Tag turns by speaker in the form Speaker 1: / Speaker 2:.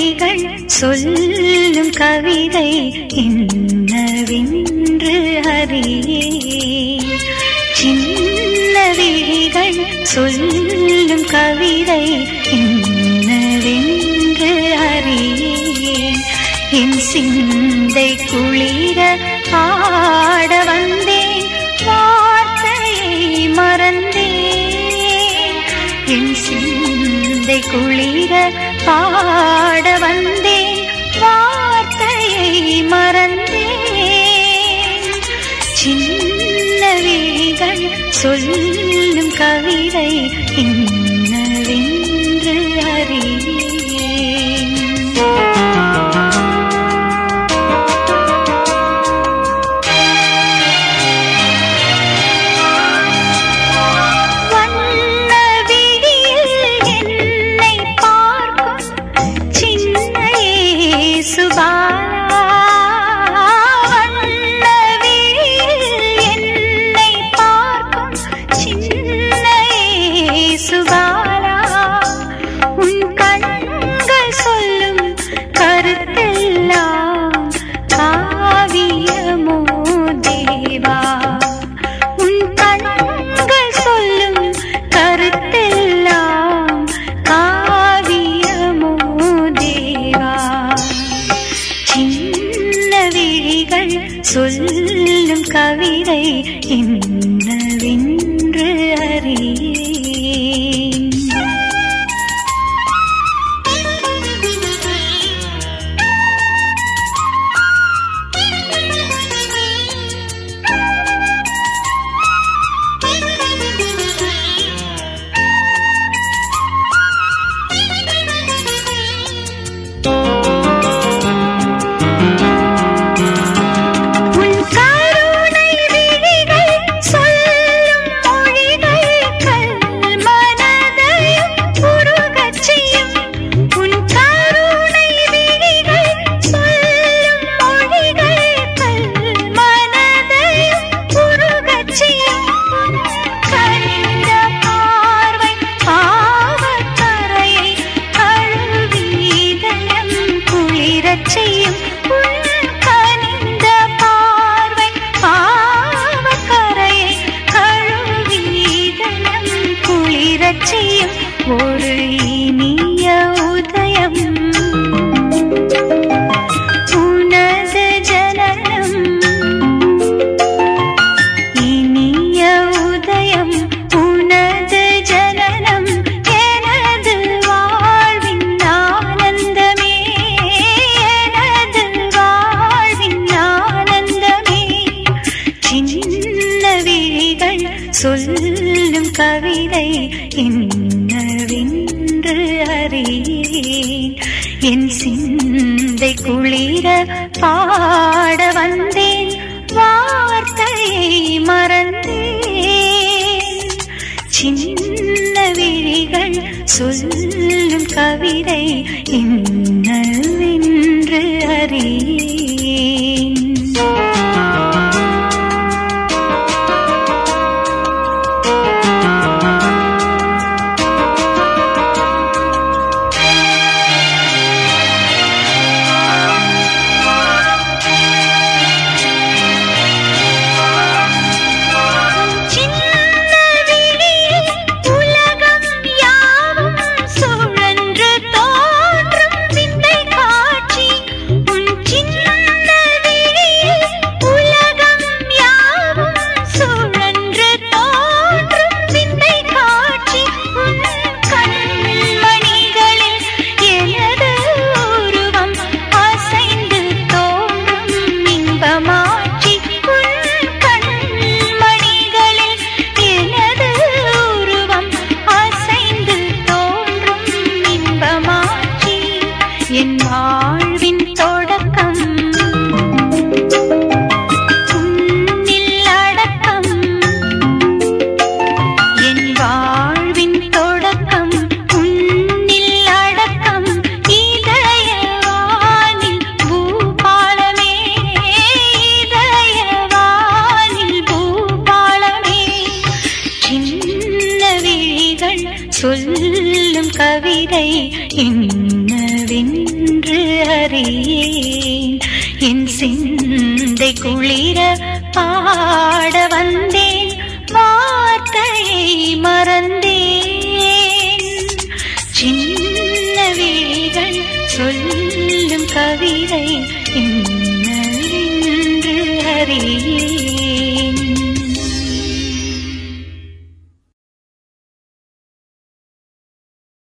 Speaker 1: விழிகள் சொல்லும் கவிதை என்னவென்று அறியேன் சின்ன விழிகள் சொல்லும் கவிதை என்னவென்று அறியேன் என் சிந்தை குளிர பாட வந்தேன் வார்த்தையை மறந்தேன் என் சிந்தை குளிர பாட வந்தேன் வார்த்தையை மறந்தேன் சின்ன விழிகள் சொல்லும் கவிதை என்னவென்று அறியேன் வண்ண விழியில் என்னை பார்க்கும் சின்ன இயேசுபாலா. வண்ண விழியில் என்னை பார்க்கும் சின்ன இயேசுபாலா. உன் கண்கள் சொல்லும் கருத்தெல்லாம் காவியமோ தேவா உன் கண்கள் சொல்லும் கருத்தெல்லாம் காவியமோ தேவா சின்ன விழிகள் சொல்லும் கவிதை என்னவென்று அறியேன் உன் கருணை விழிகள் சொல்லும் மொழிகள் கல் மனதையும் உருகச் செய்யும். உன் கருணை விழிகள் சொல்லும் மொழிகள் கல் மனதையும் உருகச் செய்யும். உன் கனிந்த பார்வை பாவக்கரையை கழுவி இதயம் குளிரச் செய்யும். உன் கனிந்த பார்வை பாவக்கரையை கழுவி இதயம் குளிரச் செய்யும். ஒரு இனிய உதயம் உனது ஜனனம் இனிய உதயம் உனது ஜனனம் எனது வாழ்வின் ஆனந்தமே எனது வாழ்வின் ஆனந்தமே சின்ன விழிகள் சொல்லும் கவிதை என்னவென்று அறியேன் என் சிந்தை குளிர பாட வந்தேன் வார்த்தையை மறந்தேன் சின்ன விழிகள் சொல்லும் கவிதை என்னவென்று அறியேன் சின்ன விழியில் உலகம் யாவும் சுழன்று தோன்றும் விந்தை காட்சி உன் சின்ன விழியில் உலகம் யாவும் சுழன்று தோன்றும் விந்தை காட்சி உன் கண்மணிகளில் எனது உருவம் அசைந்து தோன்றும் இன்பமாட்சி உன் கண்மணிகளில் எனது உருவம் அசைந்து தோன்றும் இன்பமாட்சி என் வாழ்வின் தொடக்கம் உன்னில் அடக்கம் என் வாழ்வின் தொடக்கம் உன்னில் அடக்கம் இதயவானில் பூபாலமே இதயவானில் பூபாலமே சின்ன விழிகள் சொல்லும் கவிதை என்னவென்று அறியேன் என் சிந்தை குளிர பாட வந்தேன் வார்த்தையை மறந்தேன் சின்ன விழிகள் சொல்லும் கவிதை என்னவென்று அறியேன்